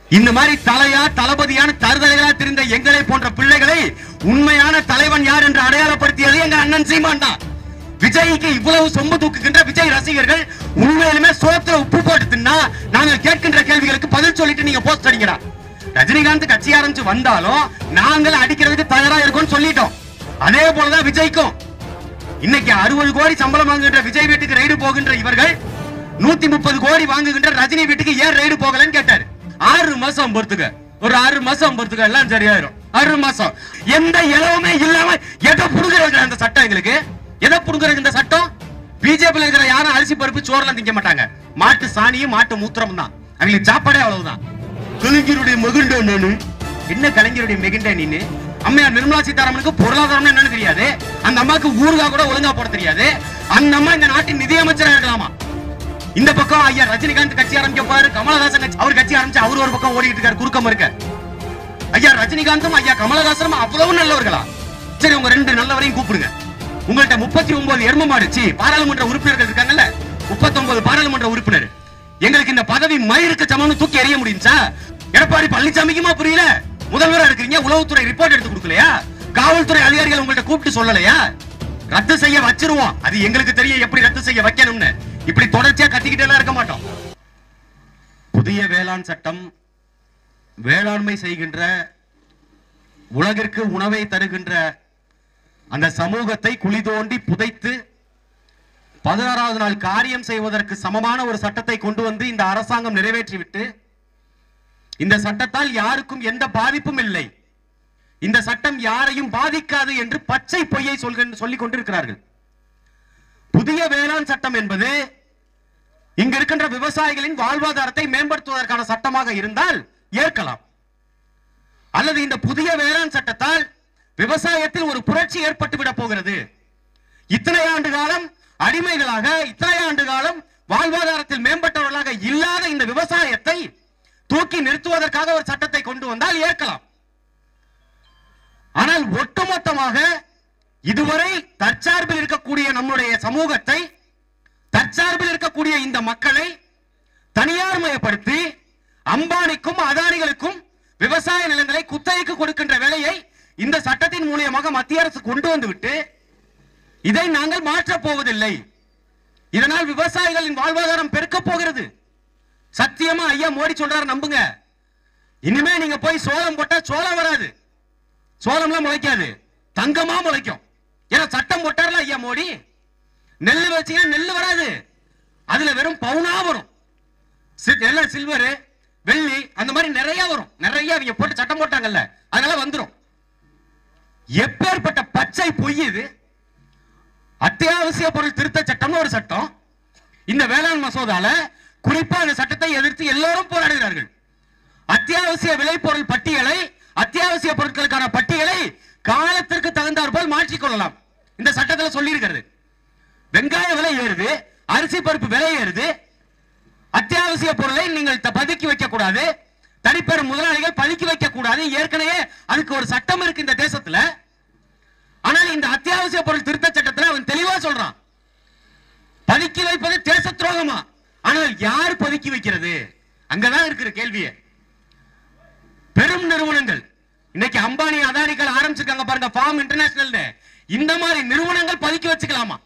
இந்த மாதிரி தலையா தளபதியான தருதலைகளா தெரிந்த எங்களை போன்ற பிள்ளைகளை உண்மையான தலைவன் யார் என்று அடையாளப்படுத்தியது எங்க அண்ணன் சீமான் தான் விஜய்க்கு இவ்வளவு சொம்பு தூக்குகின்ற விஜய் ரசிகர்கள் உண்மையிலுமே சோத்துல உப்பு போட்டு தின்னா நாங்கள் கேட்கின்ற கேள்விகளுக்கு பதில் சொல்லிட்டு நீங்க போஸ்ட் அடிக்கிறா ரஜினிகாந்த் கட்சி ஆரம்பிச்சு வந்தாலும் நாங்கள் அடிக்கிறதுக்கு தயாரா இருக்கோம்னு சொல்லிட்டோம் அதே போலதான் விஜய்க்கும் இன்னைக்கு அறுபது கோடி சம்பளம் வாங்குகின்ற விஜய் வீட்டுக்கு ரைடு போகின்ற இவர்கள் நூத்தி முப்பது கோடி வாங்குகின்ற ரஜினி வீட்டுக்கு ஏன் ரைடு போகலன்னு கேட்டாரு ஆறு மாசம் பொறுத்துக்க ஒரு ஆறு மாசம் பொறுத்துக்க எல்லாம் சரியாயிரும் ஆறு மாசம் எந்த இலவுமே இல்லாம எதை புடுங்குறது அந்த சட்டம் எங்களுக்கு எதை புடுங்குறது இந்த சட்டம் பிஜேபி இருக்கிற யாரும் அரிசி பருப்பு சோறுலாம் திங்க மாட்டாங்க மாட்டு சாணியும் மாட்டு மூத்திரம் தான் அவங்களுக்கு சாப்பாடே அவ்வளவுதான் கலைஞருடைய மகிழ்ந்த நானு என்ன கலைஞருடைய மிகுண்ட நீனு அம்மையார் நிர்மலா சீதாராமனுக்கு பொருளாதாரம் என்னன்னு தெரியாது அந்த அம்மாக்கு ஊறுகாய் கூட ஒழுங்கா போட தெரியாது அந்த அம்மா இந்த நாட்டின் நிதியமைச்சரா இருக்கலாமா இந்த பக்கம் ஐயா ரஜினிகாந்த் கட்சி ஆரம்பிக்கப்பாரு கமலஹாசன் கட்சி அவர் கட்சி ஆரம்பிச்சு அவர் ஒரு பக்கம் ஓடிட்டு இருக்காரு குறுக்கம் இருக்க ஐயா ரஜினிகாந்தும் ஐயா கமலஹாசனும் அவ்வளவு நல்லவர்களா சரி உங்க ரெண்டு நல்லவரையும் கூப்பிடுங்க உங்கள்ட்ட முப்பத்தி ஒன்பது எரும மாடு சீ, பாராளுமன்ற உறுப்பினர்கள் இருக்காங்கல்ல முப்பத்தி ஒன்பது பாராளுமன்ற உறுப்பினர் எங்களுக்கு இந்த பதவி மயிருக்கு சமம்னு தூக்கி எறிய முடியுச்சா எடப்பாடி பழனிசாமிக்குமா புரியல முதல்வரா இருக்கிறீங்க உளவுத்துறை ரிப்போர்ட் எடுத்து கொடுக்கலையா காவல்துறை அதிகாரிகள் உங்கள்ட்ட கூப்பிட்டு சொல்லலையா ரத்து செய்ய வச்சிருவோம் அது எங்களுக்கு தெரியும் எப்படி ரத்து செய்ய வைக்கணும்னு இப்படி தொடர்ச்சியா கத்திக்கிட்டே எல்லாம் இருக்க மாட்டோம் புதிய வேளாண் சட்டம் வேளாண்மை செய்கின்ற உலகிற்கு உணவை தருகின்ற அந்த சமூகத்தை குழி தோண்டி புதைத்து பதினாறாவது நாள் காரியம் செய்வதற்கு சமமான ஒரு சட்டத்தை கொண்டு வந்து இந்த அரசாங்கம் நிறைவேற்றிவிட்டு இந்த சட்டத்தால் யாருக்கும் எந்த பாதிப்பும் இல்லை இந்த சட்டம் யாரையும் பாதிக்காது என்று பச்சை பொய்யை சொல்கின்ற சொல்லிக் கொண்டிருக்கிறார்கள் புதிய வேளாண் சட்டம் என்பது இங்க இருக்கின்ற விவசாயிகளின் வாழ்வாதாரத்தை மேம்படுத்துவதற்கான சட்டமாக இருந்தால் ஏற்கலாம் அல்லது இந்த புதிய வேளாண் சட்டத்தால் விவசாயத்தில் ஒரு புரட்சி ஏற்பட்டு விட போகிறது இத்தனை ஆண்டு காலம் அடிமைகளாக இத்தனை ஆண்டு காலம் வாழ்வாதாரத்தில் மேம்பட்டவர்களாக இல்லாத இந்த விவசாயத்தை தூக்கி நிறுத்துவதற்காக ஒரு சட்டத்தை கொண்டு வந்தால் ஏற்கலாம் ஆனால் ஒட்டுமொத்தமாக இதுவரை தற்சார்பில் இருக்கக்கூடிய நம்முடைய சமூகத்தை தற்சார்பில் இருக்கக்கூடிய இந்த மக்களை தனியார் மயப்படுத்தி அம்பானிக்கும் அதானிகளுக்கும் விவசாய நிலங்களை குத்தகைக்கு கொடுக்கின்ற வேலையை இந்த சட்டத்தின் மூலியமாக மத்திய அரசு கொண்டு வந்து விட்டு இதை நாங்கள் மாற்றப் போவதில்லை இதனால் விவசாயிகளின் வாழ்வாதாரம் பெருக்கப் போகிறது சத்தியமா ஐயா மோடி சொல்றாரு நம்புங்க இனிமே நீங்க போய் சோளம் போட்டா சோளம் வராது சோளம்லாம் முளைக்காது தங்கமா முளைக்கும் ஏன்னா சட்டம் போட்டார்ல ஐயா மோடி நெல் வச்சீங்கன்னா நெல் வராது அதுல வெறும் பவுனா வரும் சி- எல்லாம் சில்வர் வெள்ளி அந்த மாதிரி நிறைய வரும் நிறைய அவங்க போட்டு சட்டம் போட்டாங்கல்ல அதனால வந்துரும் எப்பேற்பட்ட பச்சை பொய் இது அத்தியாவசிய பொருள் திருத்த சட்டம்னு ஒரு சட்டம் இந்த வேளாண் மசோதால குறிப்பா அந்த சட்டத்தை எதிர்த்து எல்லோரும் போராடுகிறார்கள் அத்தியாவசிய விளைபொருள் பட்டியலை அத்தியாவசிய பொருட்களுக்கான பட்டியலை காலத்திற்கு தகுந்தாற் போல் மாற்றிக் கொள்ளலாம் இந்த சட்டத்துல சொல்லி இருக்கிறது வெங்காய விலை ஏறுது அரிசி பருப்பு விலை ஏறுது அத்தியாவசிய பொருளை நீங்கள் த- பதுக்கி வைக்க கூடாது தனிப்பெரும் முதலாளிகள் பதுக்கி வைக்க கூடாது ஏற்கனவே அதுக்கு ஒரு சட்டம் இருக்கு இந்த தேசத்துல ஆனால் இந்த அத்தியாவசிய பொருள் திருத்த சட்டத்துல அவன் தெளிவா சொல்றான் பதுக்கி வைப்பது தேச துரோகமா ஆனால் யார் பதுக்கி வைக்கிறது அங்கதான் இருக்கிற கேள்வியே பெரும் நிறுவனங்கள் இன்னைக்கு அம்பானி அதானிகள் ஆரம்பிச்சிருக்காங்க பாருங்க ஃபார்ம் இன்டர்நேஷனல் இந்த மாதிரி நிறுவனங்கள் பதுக்கி வச்சுக்கலாமா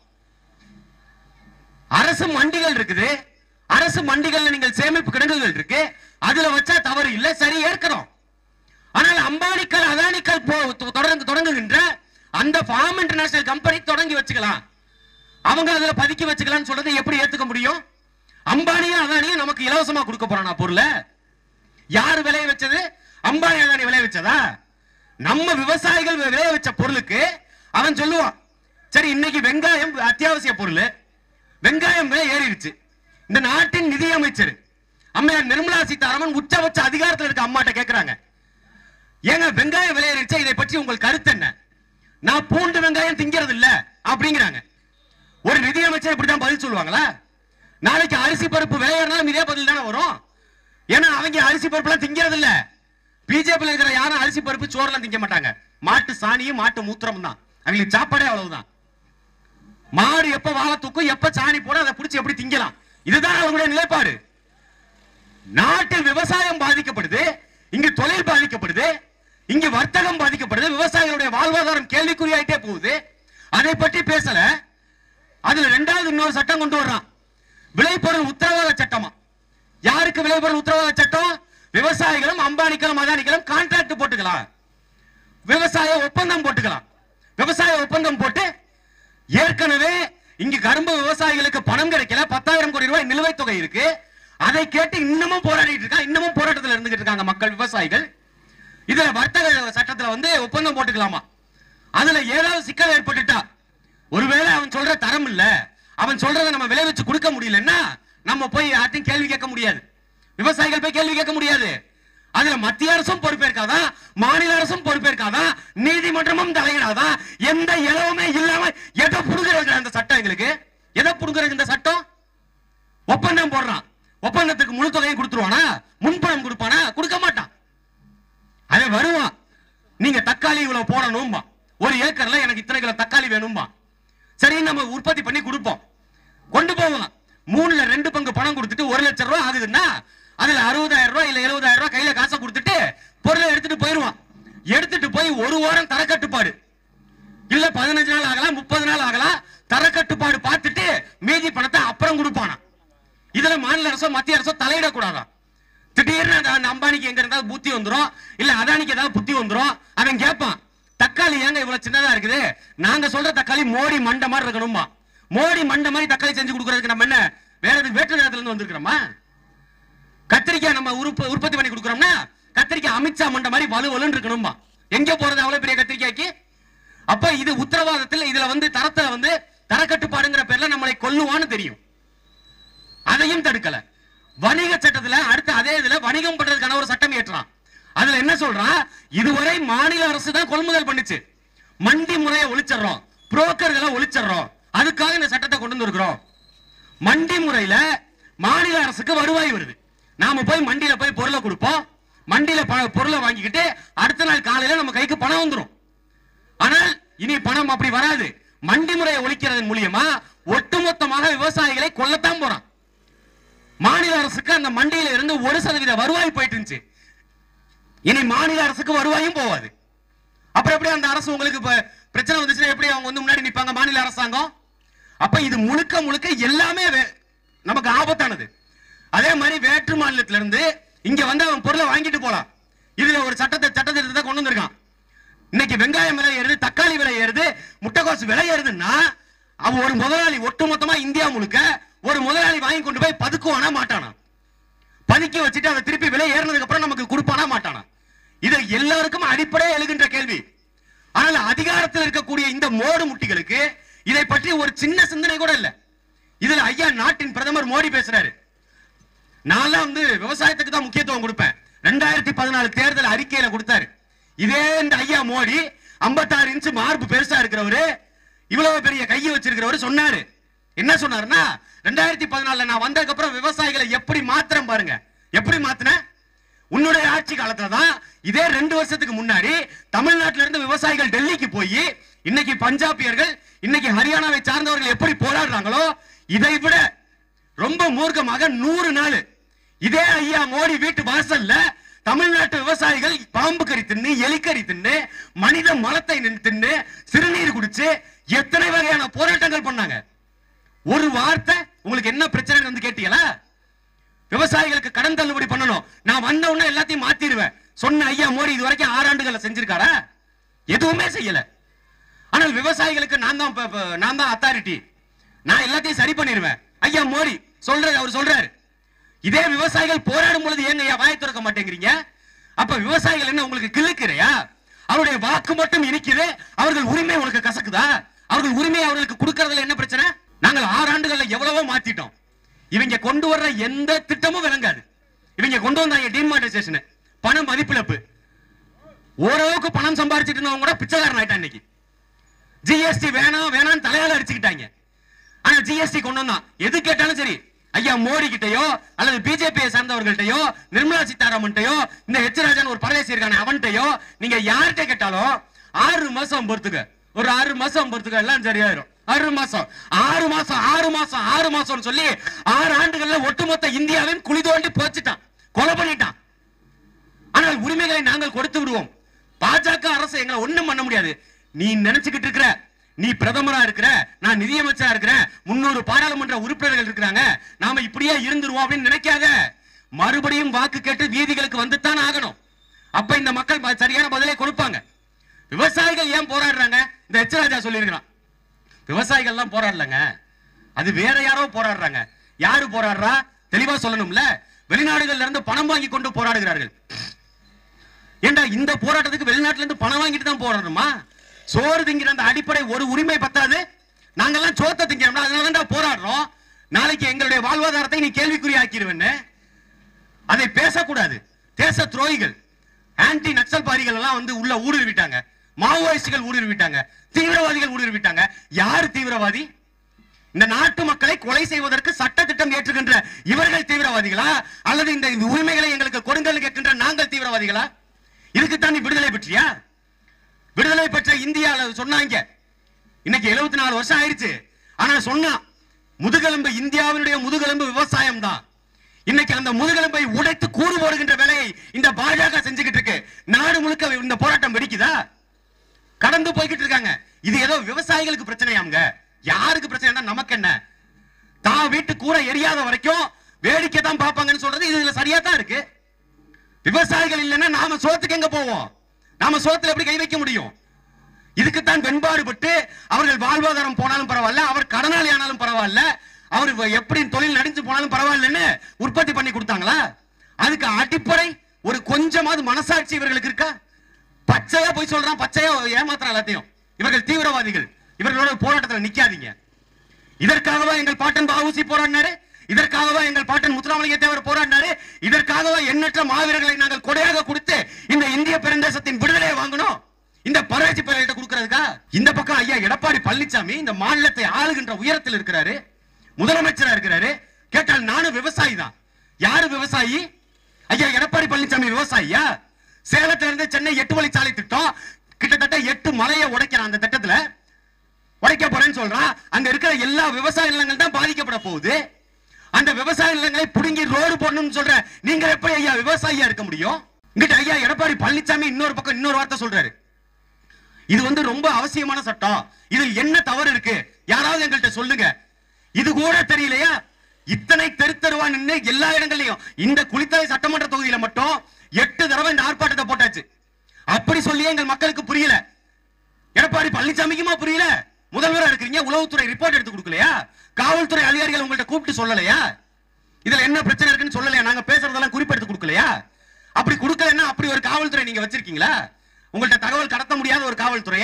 அரசு மண்டிகள் இருக்குது அரசு மண்டிகள்ல நீங்கள் சேமிப்பு கிடங்குகள் இருக்கு அதுல வச்சா தவறு இல்ல சரி ஏற்கிறோம் ஆனால் அம்பானிக்கள் அதானிக்கள் போ- தொ- தொடர்ந்து தொடங்குகின்ற அந்த ஃபார்ம் இன்டர்நேஷனல் கம்பெனி தொடங்கி வச்சுக்கலாம் அவங்க அதுல பதுக்கி வச்சுக்கலாம்னு சொல்றதை எப்படி ஏத்துக்க முடியும் அம்பானியும் அதானியும் நமக்கு இலவசமா கொடுக்க போறானா பொருளை யார் விளைய வச்சது அம்பானி அதானி விளைய வச்சதா நம்ம விவசாயிகள் வி- விளைய வச்ச பொருளுக்கு அவன் சொல்லுவான் சரி இன்னைக்கு வெங்காயம் அத்தியாவசிய பொருள் வெங்காயம் விலை ஏறிடுச்சு இந்த நாட்டின் நிதியமைச்சர் அம்மையார் நிர்மலா சீதாராமன் உச்சபட்ச அதிகாரத்தில் இருக்க அம்மாட்ட கேக்குறாங்க ஏங்க வெங்காயம் விலை ஏறிடுச்சா இதை பற்றி உங்கள் கருத்து என்ன நான் பூண்டு வெங்காயம் திங்கிறது இல்ல அப்படிங்கிறாங்க ஒரு நிதியமைச்சர் இப்படிதான் பதில் சொல்லுவாங்களா நாளைக்கு அரிசி பருப்பு விலை ஏறினாலும் இதே பதில் தானே வரும் ஏன்னா அவங்க அரிசி பருப்புலாம் திங்கிறது இல்ல பிஜேபியில் இருக்கிற யாரும் அரிசி பருப்பு சோறுலாம் திங்க மாட்டாங்க மாட்டு சாணியும் மாட்டு மூத்திரம் தான் அவங்களுக்கு சாப்பாடே அவ்வளவுதான் மாடு எப்ப வாழ தூக்கும் எப்ப சாணி போட அதை பிடிச்சி எப்படி திங்கலாம் இதுதான் அவங்களுடைய நிலைப்பாடு நாட்டில் விவசாயம் பாதிக்கப்படுது இங்க வர்த்தகம் பாதிக்கப்படுது விவசாயிகளுடைய வாழ்வாதாரம் கேள்விக்குறியாயிட்டே போகுது அதை பற்றி பேசல அதுல ரெண்டாவது இன்னொரு சட்டம் கொண்டு வர்றான் விளைபொருள் உத்தரவாத சட்டமா யாருக்கு விளைபொருள் உத்தரவாத சட்டம் விவசாயிகளும் அம்பானிகளும் அதானிகளும் கான்ட்ராக்ட் போட்டுக்கலாம் விவசாய ஒப்பந்தம் போட்டுக்கலாம் விவசாய ஒப்பந்தம் போட்டு ஏற்கனவே இங்க கரும்பு விவசாயிகளுக்கு பணம் கிடைக்கல பத்தாயிரம் கோடி ரூபாய் நிலுவைத் தொகை இருக்கு அதை கேட்டு இன்னமும் போராடிட்டு இருக்காங்க இன்னமும் போராட்டத்தில் இருந்துகிட்டு இருக்காங்க மக்கள் விவசாயிகள் இதுல வர்த்தக சட்டத்துல வந்து ஒப்பந்தம் போட்டுக்கலாமா அதுல ஏதாவது சிக்கல் ஏற்பட்டுட்டா ஒருவேளை அவன் சொல்ற தரம் இல்ல அவன் சொல்றதை நம்ம விளைவிச்சு கொடுக்க முடியலன்னா நம்ம போய் யார்ட்டையும் கேள்வி கேட்க முடியாது விவசாயிகள் போய் கேள்வி கேட்க முடியாது அதுல மத்திய அரசும் பொறுப்பேற்காதா மாநில அரசும் பொறுப்பேற்காதா நீதிமன்றமும் தலையிடாதா எந்த இலவுமே இல்லாம எதை புடுங்குறது அந்த சட்டம் எங்களுக்கு எதை புடுங்குறது இந்த சட்டம் ஒப்பந்தம் போடுறான் ஒப்பந்தத்துக்கு முழு தொகையும் கொடுத்துருவானா முன்பணம் கொடுப்பானா கொடுக்க மாட்டான் அவன் வருவான் நீங்க தக்காளி இவ்வளவு போடணும்பா ஒரு ஏக்கர்ல எனக்கு இத்தனை கிலோ தக்காளி வேணும்பா சரி நம்ம உற்பத்தி பண்ணி கொடுப்போம் கொண்டு போவோம் மூணுல ரெண்டு பங்கு பணம் கொடுத்துட்டு ஒரு லட்சம் ரூபாய் ஆகுதுன்னா அதுல அறுபதாயிரம் ரூபாய் இல்ல எழுபதாயிரம் ரூபாய் கையில காசை கொடுத்துட்டு பொருளை எடுத்துட்டு போயிருவான் எடுத்துட்டு போய் ஒரு வாரம் தரக்கட்டுப்பாடு இல்ல பதினஞ்சு நாள் ஆகலாம் முப்பது நாள் ஆகலாம் தரக்கட்டுப்பாடு பார்த்துட்டு மீதி பணத்தை அப்புறம் கொடுப்பானா இதுல மாநில அரசோ மத்திய அரசோ தலையிடக்கூடாதா திடீர்னு அந்த- அந்த அம்பானிக்கு எங்க இருந்தாலும் புத்தி வந்துரும் இல்ல அதானிக்கு ஏதாவது புத்தி வந்துரும் அவன் கேட்பான் தக்காளி ஏங்க இவ்வளவு சின்னதா இருக்குது நாங்க சொல்ற தக்காளி மோடி மண்டை மாதிரி இருக்கணுமா மோடி மண்டை மாதிரி தக்காளி செஞ்சு கொடுக்கறதுக்கு நம்ம என்ன வேற எதுக்கு வேற்று நேரத்துல இருந்து வந்திருக்கிறோமா கத்திரிக்காய் நம்ம உருப்ப- உற்பத்தி பண்ணி கொடுக்குறோம்னா கத்திரிக்காய் அமித்ஷா மண்டை மாதிரி வலு வலுன்னு இருக்கணுமா எங்க போறது அவ்வளவு பெரிய கத்திரிக்காய்க்கு அப்ப இது உத்தரவாதத்தில் இதுல வந்து தரத்தை வந்து தரக்கட்டுப்பாடுங்கிற பேர்ல நம்மளை கொல்லுவான்னு தெரியும் அதையும் தடுக்கல வணிக சட்டத்துல அடுத்து அதே இதுல வணிகம் பண்றதுக்கான ஒரு சட்டம் ஏற்றான் அதுல என்ன சொல்றான் இதுவரை மாநில அரசு தான் கொள்முதல் பண்ணுச்சு மண்டி முறையை ஒழிச்சிடுறோம் புரோக்கர்களை ஒழிச்சிடுறோம் அதுக்காக இந்த சட்டத்தை கொண்டு வந்திருக்கிறோம் மண்டி முறையில மாநில அரசுக்கு வருவாய் வருது நாம போய் மண்டியில போய் பொருளை கொடுப்போம் மண்டியில ப- பொருளை வாங்கிக்கிட்டு அடுத்த நாள் காலையில நம்ம கைக்கு பணம் வந்துரும் ஆனால் இனி பணம் அப்படி வராது மண்டி முறையை ஒழிக்கிறதன் மூலியமா ஒட்டுமொத்தமாக விவசாயிகளை கொல்லத்தான் போறான் மாநில அரசுக்கு அந்த மண்டியில இருந்து ஒரு சதவீத வருவாய் போயிட்டு இருந்துச்சு இனி மாநில அரசுக்கு வருவாயும் போவாது அப்புறம் எப்படி அந்த அரசு உங்களுக்கு இப்ப பிரச்சனை வந்துச்சுன்னா எப்படி அவங்க வந்து முன்னாடி நிப்பாங்க மாநில அரசாங்கம் அப்ப இது முழுக்க முழுக்க எல்லாமே வே- நமக்கு ஆபத்தானது அதே மாதிரி வேற்று மாநிலத்தில இருந்து இங்க வந்து அவன் பொருளை வாங்கிட்டு போலாம் இதுல ஒரு சட்டத்தை சட்டத்திட்டத்தை கொண்டு வந்திருக்கான் இன்னைக்கு வெங்காயம் விலை ஏறுது தக்காளி விலை ஏறுது முட்டைக்கோசு விலை ஏறுதுன்னா அவன் ஒரு முதலாளி ஒட்டுமொத்தமா இந்தியா முழுக்க ஒரு முதலாளி வாங்கி கொண்டு போய் பதுக்குவானா மாட்டானா பதுக்கி வச்சுட்டு அதை திருப்பி விலை ஏறினதுக்கு அப்புறம் நமக்கு கொடுப்பானா மாட்டானா இது எல்லாருக்கும் அடிப்படையே எழுகின்ற கேள்வி ஆனால் அதிகாரத்தில் இருக்கக்கூடிய இந்த மோடு முட்டிகளுக்கு இதை பற்றி ஒரு சின்ன சிந்தனை கூட இல்ல இதுல ஐயா நாட்டின் பிரதமர் மோடி பேசுறாரு நான்லாம் வந்து விவசாயத்துக்கு தான் முக்கியத்துவம் கொடுப்பேன் ரெண்டாயிரத்தி பதினாலு தேர்தல் அறிக்கையில கொடுத்தாரு இதே இந்த ஐயா மோடி 56 இன்ச் மார்பு பெருசா இருக்கிறவரு இவ்வளவு பெரிய கையை வச்சிருக்கிறவரு சொன்னாரு என்ன சொன்னாருன்னா ரெண்டாயிரத்தி பதினாலுல நான் வந்ததுக்கு அப்புறம் விவசாயிகளை எப்படி மாத்திரம் பாருங்க எப்படி மாத்தினேன் உன்னுடைய ஆட்சி காலத்துல தான் இதே ரெண்டு வருஷத்துக்கு முன்னாடி தமிழ்நாட்டில இருந்து விவசாயிகள் டெல்லிக்கு போய் இன்னைக்கு பஞ்சாபியர்கள் இன்னைக்கு ஹரியானாவை சார்ந்தவர்கள் எப்படி போராடுறாங்களோ இதை விட ரொம்ப மூர்க்கமாக நூறு நாள் இதே ஐயா மோடி வீட்டு வாசல்ல தமிழ்நாட்டு விவசாயிகள் பாம்பு கறி தின்னு எலிக்கறி தின்னு மனித மலத்தை நின்னு தின்னு சிறுநீர் குடிச்சு எத்தனை வகையான போராட்டங்கள் பண்ணாங்க ஒரு வார்த்தை உங்களுக்கு என்ன பிரச்சனை வந்து கேட்டீங்களா விவசாயிகளுக்கு கடன் தள்ளுபடி பண்ணணும் நான் வந்த உடனே எல்லாத்தையும் மாத்திடுவேன் சொன்ன ஐயா மோடி இது வரைக்கும் ஆறு ஆண்டுகள்ல செஞ்சிருக்காரா எதுவுமே செய்யல ஆனால் விவசாயிகளுக்கு நான் தான் இப்ப- இப்ப நான் தான் அத்தாரிட்டி நான் எல்லாத்தையும் சரி பண்ணிடுவேன் ஐயா மோடி சொல்றாரு அவர் சொல்றாரு இதே விவசாயிகள் போராடும் பொழுது ஏங்க ஐயா வாய் திறக்க மாட்டேங்கிறீங்க அப்ப விவசாயிகள் என்ன உங்களுக்கு கிழக்கிறையா அவருடைய வாக்கு மட்டும் இனிக்குது அவர்கள் உரிமை உனக்கு கசக்குதா அவர்கள் உரிமை அவர்களுக்கு கொடுக்கறதுல என்ன பிரச்சனை நாங்கள் ஆறு ஆண்டுகள்ல எவ்வளவோ மாத்திட்டோம் இவங்க கொண்டு வர்ற எந்த திட்டமும் விளங்காது இவங்க கொண்டு வந்தாங்க டிமானிட்டைசேஷன் பண மதிப்பிழப்பு ஓரளவுக்கு பணம் சம்பாரிச்சிட்டு இருந்தவங்க கூட பிச்சைக்காரன் ஆயிட்டான் இன்னைக்கு ஜிஎஸ்டி வேணாம் வேணாம்னு தலையால அடிச்சுக்கிட்டாங்க ஆனா ஜிஎஸ்டி கொண்டு வந்தான் எது கேட்டாலும் சரி ஐயா மோடி கிட்டயோ அல்லது பிஜேபியை சார்ந்தவர்கள்ட்டயோ நிர்மலா சீதாராமன்ட்டயோ இந்த ஹெச் ராஜன் ஒரு பரதேசி இருக்கானே அவன்கிட்டயோ நீங்க யார்கிட்ட கேட்டாலும் ஆறு மாசம் பொறுத்துக்க ஒரு ஆறு மாசம் பொறுத்துக்க எல்லாம் சரியாயிரும் ஆறு மாசம் ஆறு மாசம் ஆறு மாசம் ஆறு மாசம்னு சொல்லி ஆறு ஆண்டுகள்ல ஒட்டுமொத்த இந்தியாவையும் குழி தோண்டி போச்சுட்டான் கொலை பண்ணிட்டான் ஆனால் உரிமைகளை நாங்கள் கொடுத்து விடுவோம் பாஜக அரசு எங்களை ஒண்ணும் பண்ண முடியாது நீ நினைச்சுக்கிட்டு இருக்கிற நீ பிரதமரா இருக்கிற நான் நிதியமைச்சரா இருக்கிறேன் முன்னூறு பாராளுமன்ற உறுப்பினர்கள் இருக்கிறாங்க நாம இப்படியே இருந்துருவோம் அப்படின்னு நினைக்காத மறுபடியும் வாக்கு கேட்டு வீதிகளுக்கு வந்துத்தான் ஆகணும் அப்ப இந்த மக்கள் ப- சரியான பதிலை கொடுப்பாங்க விவசாயிகள் ஏன் போராடுறாங்க இந்த எச் ராஜா சொல்லியிருக்கிறான் விவசாயிகள் எல்லாம் போராடலங்க அது வேற யாரோ போராடுறாங்க யாரு போராடுறா தெளிவா சொல்லணும்ல வெளிநாடுகள்ல இருந்து பணம் வாங்கி கொண்டு போராடுகிறார்கள் ஏண்டா இந்த போராட்டத்துக்கு வெளிநாட்டுல இருந்து பணம் வாங்கிட்டு தான் போராடணுமா சோறு திங்கிற அந்த அடிப்படை ஒரு உரிமை பத்தாது நாங்கெல்லாம் சோத்த திங்கிறோம்னா அதனால தான் போராடுறோம் நாளைக்கு எங்களுடைய வாழ்வாதாரத்தை நீ கேள்விக்குறி ஆக்கிடுவேன்னு அதை பேசக்கூடாது தேச துரோகிகள் ஆன்டி நக்சல்பாரிகள் எல்லாம் வந்து உள்ள ஊடுருவிட்டாங்க மாவோயிஸ்டுகள் ஊடுருவிட்டாங்க தீவிரவாதிகள் ஊடுருவிட்டாங்க யார் தீவிரவாதி இந்த நாட்டு மக்களை கொலை செய்வதற்கு சட்ட திட்டம் ஏற்றுகின்ற இவர்கள் தீவிரவாதிகளா அல்லது இந்த இந்த உரிமைகளை எங்களுக்கு கொடுங்கள் கேட்கின்ற நாங்கள் தீவிரவாதிகளா இதுக்குத்தான் நீ விடுதலை பெற்றியா விடுதலை பெற்ற இந்தியால சொன்னாங்க இன்னைக்கு 74 நாலு வருஷம் ஆயிருச்சு ஆனா சொன்னா முதுகெலும்பு இந்தியாவினுடைய முதுகெலும்பு விவசாயம் தான் இன்னைக்கு அந்த முதுகெலும்பை உடைத்து கூறு போடுகின்ற வேலையை இந்த பாஜக செஞ்சுக்கிட்டு இருக்கு நாடு முழுக்க இந்த போராட்டம் வெடிக்குதா கடந்து போய்கிட்டு இருக்காங்க இது ஏதோ விவசாயிகளுக்கு பிரச்சனையாங்க யாருக்கு பிரச்சனைனா நமக்கு என்ன தான் வீட்டு கூரை எரியாத வரைக்கும் வேடிக்கை தான் பார்ப்பாங்கன்னு சொல்றது இதுல சரியா தான் இருக்கு விவசாயிகள் இல்லைன்னா நாம சோத்துக்கு எங்க போவோம் நாம சோத்துல எப்படி கை வைக்க முடியும் இதுக்குத்தான் வெண்பாடுபட்டு அவர்கள் வாழ்வாதாரம் போனாலும் பரவாயில்ல அவர் கடனாளி ஆனாலும் பரவாயில்ல அவர் வ- எப்படி தொழில் நடிச்சு போனாலும் பரவாயில்லன்னு உற்பத்தி பண்ணி கொடுத்தாங்களா அதுக்கு அடிப்படை ஒரு கொஞ்சமாவது மனசாட்சி இவர்களுக்கு இருக்கா பச்சையா போய் சொல்றான் பச்சையா ஏமாத்துறான் எல்லாத்தையும் இவர்கள் தீவிரவாதிகள் இவர்களோட போராட்டத்துல நிக்காதீங்க இதற்காகவா எங்கள் பாட்டன் பாவூசி போராடினாரு இதற்காகவா எங்கள் பாட்டன் முத்துராமலிங்க தேவர் போராடினாரு இதற்காகவா எண்ணற்ற மாவீரர்களை நாங்கள் கொடையாக கொடுத்து இந்த இந்திய பெருந்தேசத்தின் விடுதலையை வாங்கணும் இந்த பராட்சி பயிர்கிட்ட கொடுக்கறதுக்கா இந்த பக்கம் ஐயா எடப்பாடி பழனிசாமி இந்த மாநிலத்தை ஆளுகின்ற உயரத்தில் இருக்கிறாரு முதலமைச்சரா இருக்கிறாரு கேட்டால் நானும் விவசாயி தான் யாரு விவசாயி ஐயா எடப்பாடி பழனிசாமி விவசாயியா சேலத்துல இருந்து சென்னை எட்டு வழிச்சாலை திட்டம் கிட்டத்தட்ட எட்டு மலையை உடைக்கிறான் அந்த திட்டத்துல உடைக்க போறேன்னு சொல்றான் அங்க இருக்கிற எல்லா விவசாய நிலங்கள் தான் பாதிக்கப்பட போகுது அந்த விவசாய நிலங்களை புடுங்கி ரோடு போடணும்னு சொல்ற நீங்க எப்படி ஐயா விவசாயியா இருக்க முடியும் இங்கிட்ட ஐயா எடப்பாடி பழனிசாமி இன்னொரு பக்கம் இன்னொரு வார்த்தை சொல்றாரு இது வந்து ரொம்ப அவசியமான சட்டம் இதில் என்ன தவறு இருக்கு யாராவது எங்கள்கிட்ட சொல்லுங்க இது கூட தெரியலையா இத்தனை தெரு தெருவா நின்னு எல்லா இடங்கள்லயும் இந்த குளித்தலை சட்டமன்ற தொகுதியில மட்டும் எட்டு தடவை இந்த ஆர்ப்பாட்டத்தை போட்டாச்சு அப்படி சொல்லியே எங்கள் மக்களுக்கு புரியல எடப்பாடி பழனிசாமிக்குமா புரியல முதல்வரா இருக்கிறீங்க உளவுத்துறை ரிப்போர்ட் எடுத்து கொடுக்கலையா காவல்துறை அதிகாரிகள் உங்கள்ட்ட கூப்பிட்டு சொல்லலையா இதுல என்ன பிரச்சனை இருக்குன்னு சொல்லலையா நாங்க பேசுறதெல்லாம் குறிப்பெடுத்து கொடுக்கலையா அப்படி கொடுக்கலன்னா அப்படி ஒரு காவல்துறை நீங்க வச்சிருக்கீங்களா உங்கள்ட்ட தகவல் கடத்த முடியாத ஒரு காவல்துறைய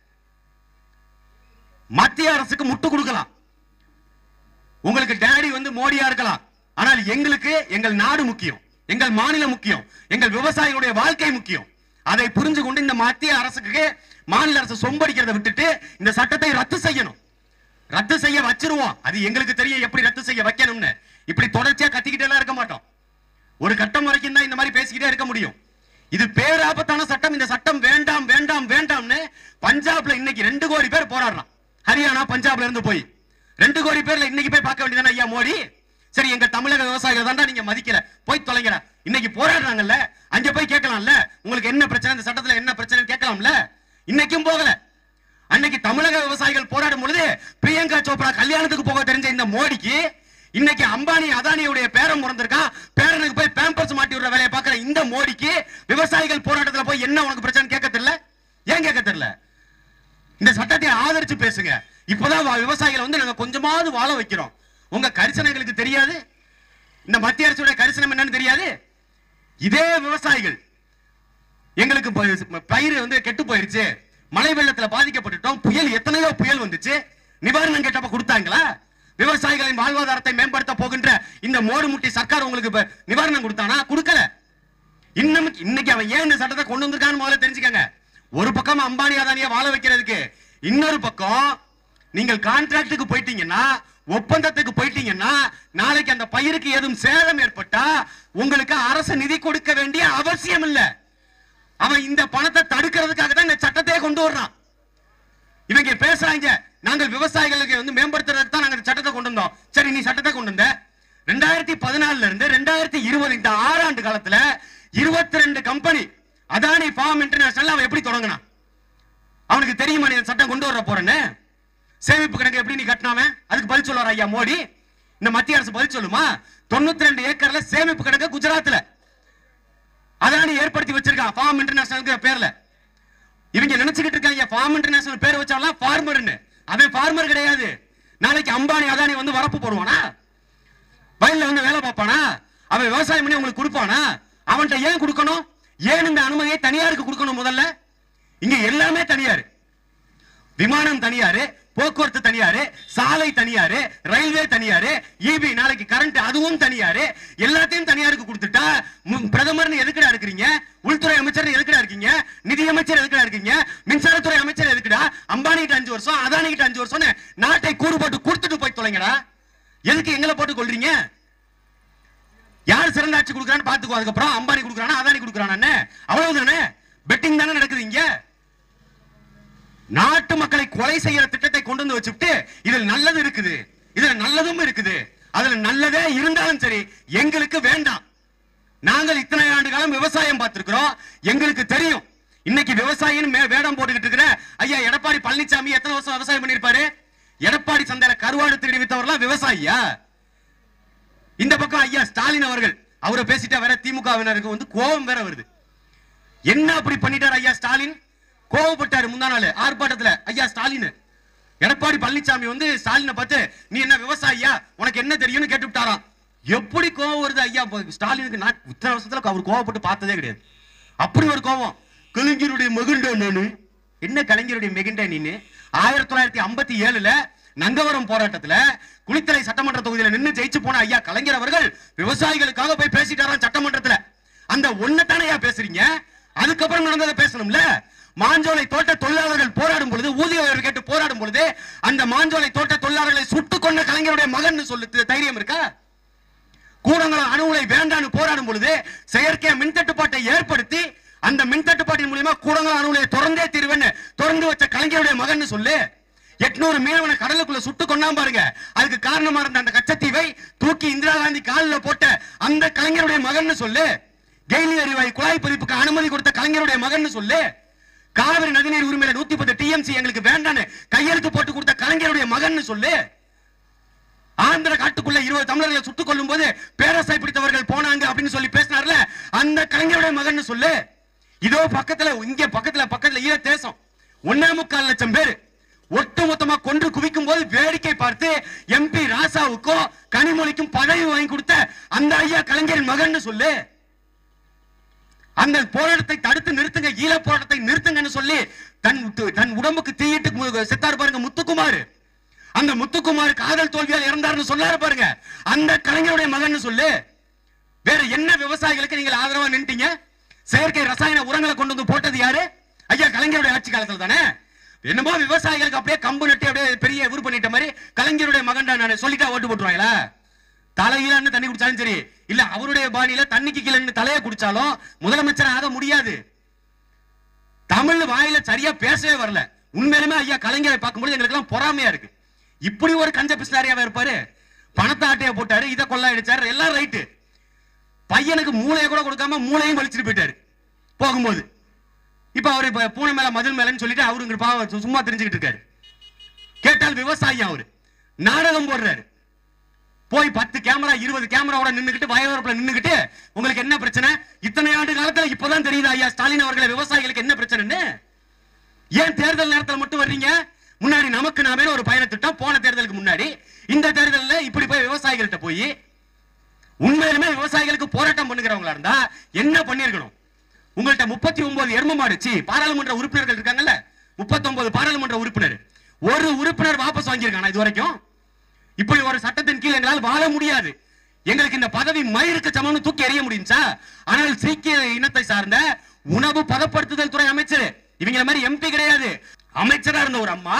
மத்திய அரசுக்கு முட்டு கொடுக்கலாம் உங்களுக்கு டேடி வந்து மோடியா இருக்கலாம் ஆனால் எங்களுக்கு எங்கள் நாடு முக்கியம் எங்கள் மாநிலம் முக்கியம் எங்கள் விவசாயிகளுடைய வாழ்க்கை முக்கியம் அதை புரிஞ்சு கொண்டு இந்த மத்திய அரசுக்கு மாநில அரசு சொம்படிக்கிறதை விட்டுட்டு இந்த சட்டத்தை ரத்து செய்யணும் ரத்து செய்ய வச்சிருவோம் அது எங்களுக்கு தெரியும் எப்படி ரத்து செய்ய வைக்கணும்னு இப்படி தொடர்ச்சியா கத்திக்கிட்டே எல்லாம் இருக்க மாட்டோம் ஒரு கட்டம் வரைக்கும் தான் இந்த மாதிரி பேசிக்கிட்டே இருக்க முடியும் இது பேராபத்தான சட்டம் இந்த சட்டம் வேண்டாம் வேண்டாம் வேண்டாம்னு பஞ்சாப்ல இன்னைக்கு ரெண்டு கோடி பேர் போராடுறான் ஹரியானா பஞ்சாப்ல இருந்து போய் ரெண்டு கோடி பேர்ல இன்னைக்கு போய் பார்க்க வேண்டியதானே ஐயா மோடி சரி எங்க தமிழக விவசாயிகள் தான்டா நீங்க மதிக்கல போய் தொலைங்கடா இன்னைக்கு போராடுறாங்கல்ல அங்க போய் கேட்கலாம்ல உங்களுக்கு என்ன பிரச்சனை இந்த சட்டத்துல என்ன பிரச்சனை கேட்கலாம்ல இன்னைக்கும் போகல அன்னைக்கு தமிழக விவசாயிகள் போராடும் பொழுது பிரியங்கா சோப்ரா கல்யாணத்துக்கு போக தெரிஞ்ச இந்த மோடிக்கு இன்னைக்கு அம்பானி அதானியுடைய பேரன் பிறந்திருக்கான் பேரனுக்கு போய் பேம்பர்ஸ் மாட்டி விடுற வேலையை பார்க்கிற இந்த மோடிக்கு விவசாயிகள் போராட்டத்துல போய் என்ன உனக்கு பிரச்சனை கேட்க தெரியல ஏன் கேட்க தெரியல இந்த சட்டத்தை ஆதரிச்சு பேசுங்க இப்பதான் வா- விவசாயிகளை வந்து நாங்க கொஞ்சமாவது வாழ வைக்கிறோம் உங்க கரிசனைகளுக்கு தெரியாது இந்த மத்திய அரசுடைய கரிசனம் என்னன்னு தெரியாது இதே விவசாயிகள் எங்களுக்கு ப- பயிர் வந்து கெட்டு போயிருச்சு மழை வெள்ளத்துல பாதிக்கப்பட்டுட்டோம் புயல் எத்தனையோ புயல் வந்துச்சு நிவாரணம் கேட்டப்ப கொடுத்தாங்களா விவசாயிகளின் வாழ்வாதாரத்தை மேம்படுத்த போகின்ற இந்த மோடு முட்டி சர்க்கார் உங்களுக்கு இப்ப நிவாரணம் கொடுத்தானா கொடுக்கல இன்னும் இன்னைக்கு அவன் ஏன் இந்த சட்டத்தை கொண்டு வந்திருக்கான்னு முதல்ல தெரிஞ்சுக்கங்க ஒரு பக்கம் அம்பானி அதானிய வாழ வைக்கிறதுக்கு இன்னொரு பக்கம் நீங்கள் கான்ட்ராக்டுக்கு போயிட்டீங்கன்னா ஒப்பந்தத்துக்கு போயிட்டீங்கன்னா நாளைக்கு அந்த பயிருக்கு ஏதும் சேதம் ஏற்பட்டா உங்களுக்கு அரசு நிதி கொடுக்க வேண்டிய அவசியம் இல்ல அவன் இந்த பணத்தை தடுக்கிறதுக்காக தான் இந்த சட்டத்தையே கொண்டு வர்றான் இவங்க பேசுறாங்க நாங்கள் விவசாயிகளுக்கு வந்து மேம்படுத்துறதுக்கு தான் நாங்க இந்த சட்டத்தை கொண்டு வந்தோம் சரி நீ சட்டத்தை கொண்டு வந்த ரெண்டாயிரத்தி பதினாலுல இருந்து ரெண்டாயிரத்தி இருபது இந்த ஆறாண்டு காலத்துல இருபத்தி ரெண்டு கம்பெனி அதானி ஃபார்ம் இன்டர்நேஷனல் அவன் எப்படி தொடங்கினான் அவனுக்கு தெரியுமா நீ இந்த சட்டம் கொண்டு வர போறேன்னு சேமிப்பு கணக்கு எப்படி நீ கட்டினாம அதுக்கு பதில் சொல்லுவார் ஐயா மோடி இந்த மத்திய அரசு பதில் சொல்லுமா தொண்ணூத்தி ரெண்டு ஏக்கர்ல சேமிப்பு கணக்கு குஜராத்ல அதானி ஏற்படுத்தி வச்சிருக்கான் ஃபார்ம் இன்டர்நேஷனல் பேர்ல இவங்க நினைச்சுக்கிட்டு இருக்காங்க ஃபார்ம் இன்டர்நேஷனல் பேர் வச்சாலாம் ஃபார்மர்னு அவன் ஃபார்மர் கிடையாது நாளைக்கு அம்பானி அதானி வந்து வரப்பு போடுவானா வயல்ல வந்து வேலை பார்ப்பானா அவன் விவசாயம் பண்ணி உங்களுக்கு கொடுப்பானா அவன்கிட்ட ஏன் கொடுக்கணும் ஏன் இந்த அனுமதியை தனியாருக்கு கொடுக்கணும் முதல்ல இங்க எல்லாமே தனியார் விமானம் தனியாரு போக்குவரத்து தனியாரு சாலை தனியாரு ரயில்வே தனியாரு ஈபி நாளைக்கு கரண்ட் அதுவும் தனியாரு எல்லாத்தையும் தனியாருக்கு கொடுத்துட்டா மு- பிரதமர்னு எதுக்குடா இருக்கிறீங்க உள்துறை அமைச்சர் எதுக்குடா இருக்கீங்க நிதி அமைச்சர் எதுக்குடா இருக்கீங்க மின்சாரத்துறை அமைச்சர் எதுக்குடா அம்பானி கிட்ட அஞ்சு வருஷம் அதானி கிட்ட அஞ்சு வருஷம் நாட்டை கூறு போட்டு கொடுத்துட்டு போய் தொலைங்கடா எதுக்கு எங்களை போட்டு கொள்றீங்க யார் சிறந்த ஆட்சி கொடுக்குறான்னு பாத்துக்கோ அதுக்கப்புறம் அம்பானி கொடுக்குறானா அதானி கொடுக்குறானே அவ்வளவுதானே பெட்டிங் தானே நடக்குது இங்க நாட்டு மக்களை கொலை செய்யற திட்டத்தை கொண்டு வந்து வச்சுட்டு இதில் நல்லது இருக்குது இதுல நல்லதும் இருக்குது அதுல நல்லதே இருந்தாலும் சரி எங்களுக்கு வேண்டாம் நாங்கள் இத்தனை ஆண்டு காலம் விவசாயம் பார்த்திருக்கிறோம் எங்களுக்கு தெரியும் இன்னைக்கு விவசாயின்னு மே- வேடம் போட்டுக்கிட்டு இருக்கிற ஐயா எடப்பாடி பழனிசாமி எத்தனை வருஷம் விவசாயம் பண்ணிருப்பாரு எடப்பாடி சந்தையில கருவாடு திருடி வித்தவர்லாம் விவசாயியா இந்த பக்கம் ஐயா ஸ்டாலின் அவர்கள் அவரை பேசிட்டா வேற திமுகவினருக்கு வந்து கோபம் வேற வருது என்ன அப்படி பண்ணிட்டார் ஐயா ஸ்டாலின் கோவப்பட்டாரு முந்தா நாள் ஆர்ப்பாட்டத்துல ஐயா ஸ்டாலின் எடப்பாடி பழனிசாமி வந்து ஸ்டாலினை பார்த்து நீ என்ன விவசாயியா உனக்கு என்ன தெரியும்னு கேட்டு விட்டாராம் எப்படி கோவம் வருது ஐயா இப்ப ஸ்டாலினுக்கு நான் இத்தனை வருஷத்துல அவர் கோவப்பட்டு பார்த்ததே கிடையாது அப்படி ஒரு கோவம் கலைஞருடைய மகுண்ட நானு என்ன கலைஞருடைய மெகுண்ட நீனு ஆயிரத்தி தொள்ளாயிரத்தி ஐம்பத்தி ஏழுல நங்கவரம் போராட்டத்துல குளித்தலை சட்டமன்ற தொகுதியில நின்னு ஜெயிச்சு போன ஐயா கலைஞர் அவர்கள் விவசாயிகளுக்காக போய் பேசிட்டாராம் சட்டமன்றத்துல அந்த ஒன்னதானே ஐயா பேசுறீங்க அதுக்கப்புறம் நடந்ததை பேசணும்ல மாஞ்சோலை தோட்ட தொழிலாளர்கள் போராடும் பொழுது ஊதிய உயர்வு கேட்டு போராடும் பொழுது அந்த மாஞ்சோலை தோட்ட தொழிலாளர்களை சுட்டுக் கொண்ட கலைஞருடைய மகன் சொல்லு த- தைரியம் இருக்கா கூடங்குளம் அணு உலை வேண்டான்னு போராடும் பொழுது செயற்கை மின் தட்டுப்பாட்டை ஏற்படுத்தி அந்த மின் தட்டுப்பாட்டின் மூலியமா கூடங்குளம் அணு உலையை திறந்தே தீர்வேன்னு திறந்து வச்ச கலைஞருடைய மகன் சொல்லு எட்நூறு மீனவனை கடலுக்குள்ள சுட்டு கொண்டாம் பாருங்க அதுக்கு காரணமா இருந்த அந்த கச்சத்தீவை தூக்கி இந்திரா காந்தி காலில் போட்ட அந்த கலைஞருடைய மகன் சொல்லு கெய்லி எரிவாயு குழாய் பதிப்புக்கு அனுமதி கொடுத்த கலைஞருடைய மகன் சொல்லு காவிரி நதிநீர் உரிமையில நூத்தி பத்து டிஎம்சி எங்களுக்கு வேண்டான்னு கையெழுத்து போட்டு கொடுத்த கலைஞருடைய மகன் சொல்லு ஆந்திர காட்டுக்குள்ள இருபது தமிழர்களை சுட்டுக் கொள்ளும் போது பேரரசை பிடித்தவர்கள் போனாங்க அப்படின்னு சொல்லி பேசினார்ல அந்த கலைஞருடைய மகன் சொல்லு இதோ பக்கத்துல இங்க பக்கத்துல பக்கத்துல ஈர தேசம் ஒன்னே முக்கால் லட்சம் பேர் ஒட்டு மொத்தமா கொன்று குவிக்கும் போது வேடிக்கை பார்த்து எம்பி ராசாவுக்கும் கனிமொழிக்கும் பதவி வாங்கி கொடுத்த அந்த ஐயா கலைஞரின் மகன் சொல்லு அந்த போராட்டத்தை தடுத்து நிறுத்துங்க ஈழ போராட்டத்தை நிறுத்துங்கன்னு சொல்லி தன் தன் உடம்புக்கு தீயிட்டு மு- செத்தாரு பாருங்க முத்துக்குமார் அந்த முத்துக்குமார் காதல் தோல்வியால் இறந்தாருன்னு சொல்லாரு பாருங்க அந்த கலைஞருடைய மகன் சொல்லு வேற என்ன விவசாயிகளுக்கு நீங்கள் ஆதரவா நின்ட்டீங்க செயற்கை ரசாயன உரங்களை கொண்டு வந்து போட்டது யாரு ஐயா கலைஞருடைய ஆட்சி காலத்துல தானே என்னமோ விவசாயிகளுக்கு அப்படியே கம்பு நட்டி அப்படியே பெரிய இவர் பண்ணிட்ட மாதிரி கலைஞருடைய மகன் நான் சொல்லிட்டா ஓட்டு போட்டுருவாங்களா தலையிலன்னு தண்ணி குடிச்சாலும் சரி இல்ல அவருடைய பாணியில தண்ணிக்கு கீழே தலையை குடிச்சாலும் முதலமைச்சர் ஆக முடியாது தமிழ் வாயில சரியா பேசவே வரல உண்மையிலுமே ஐயா கலைஞரை பார்க்கும்போது எங்களுக்கு எல்லாம் பொறாமையா இருக்கு இப்படி ஒரு கஞ்ச பிஸ்னாரியாவா இருப்பாரு பணத்தை ஆட்டைய போட்டாரு இதை கொள்ள அடிச்சாரு எல்லாம் ரைட்டு பையனுக்கு மூளையை கூட கொடுக்காம மூளையும் வலிச்சுட்டு போயிட்டாரு போகும்போது இப்ப அவர் இப்ப பூனை மேல மதில் மேலன்னு சொல்லிட்டு அவரு இங்க பாவம் சு- சும்மா தெரிஞ்சுக்கிட்டு இருக்காரு கேட்டால் விவசாயி அவரு நாடகம் போடுறாரு போய் பத்து கேமரா இருபது கேமராவோட நின்னுக்கிட்டு வயவரப்புல நின்னுக்கிட்டு உங்களுக்கு என்ன பிரச்சனை இத்தனை ஆண்டு காலத்துல இப்பதான் தெரியுது ஐயா ஸ்டாலின் அவர்களை விவசாயிகளுக்கு என்ன பிரச்சனைன்னு ஏன் தேர்தல் நேரத்துல மட்டும் வர்றீங்க முன்னாடி நமக்கு நாமே ஒரு பயண திட்டம் போன தேர்தலுக்கு முன்னாடி இந்த தேர்தல்ல இப்படி போய் விவசாயிகள்கிட்ட போய் உண்மையிலுமே விவசாயிகளுக்கு போராட்டம் பண்ணுகிறவங்களா இருந்தா என்ன பண்ணிருக்கணும் உங்கள்ட்ட முப்பத்தி ஒன்பது எரும மாடு சீ, பாராளுமன்ற உறுப்பினர்கள் இருக்காங்கல்ல முப்பத்தி ஒன்பது பாராளுமன்ற உறுப்பினர் ஒரு உறுப்பினர் வாபஸ் வாங்கியிருக்கானா இது வரைக்கும் இப்படி ஒரு சட்டத்தின் கீழ் எங்களால் வாழ முடியாது எங்களுக்கு இந்த பதவி மயிருக்கு சமம்னு தூக்கி எறிய முடியுச்சா ஆனால் சீக்கிய இனத்தை சார்ந்த உணவு பதப்படுத்துதல் துறை அமைச்சர் இவங்கள மாதிரி எம்பி கிடையாது அமைச்சரா இருந்த ஒரு அம்மா